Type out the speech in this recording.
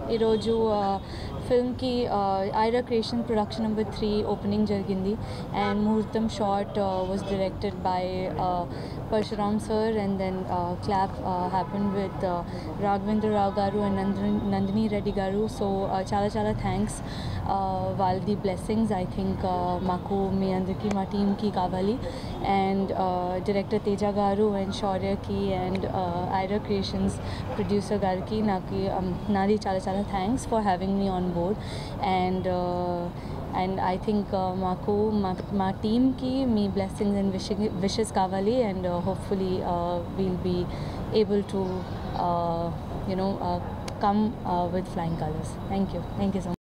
ఈరోజు ఫిల్మ్కి Aira creation production number three opening జరిగింది అండ్ ముహూర్తం shot was directed by Parashuram sir and then clap happen with Raghavendra Rao గారు and Nandini Nandini Reddy గారు సో చాలా చాలా థ్యాంక్స్ వాళ్ళది బ్లెస్సింగ్స్ ఐ థింక్ మాకు మీ అందరికీ మా టీమ్కి కావాలి అండ్ డైరెక్టర్ తేజ గారు అండ్ శౌర్యకి అండ్ ఐరా క్రియేషన్స్ ప్రొడ్యూసర్ గారికి నాకు um, నాది చాలా చాలా thanks for having me on board and and I think మాకు మా మా టీమ్కి మీ బ్లెస్సింగ్స్ అండ్ విషింగ్ విషెస్ కావాలి and hopefully we'll be able to you know come with flying colours thank you thank you so much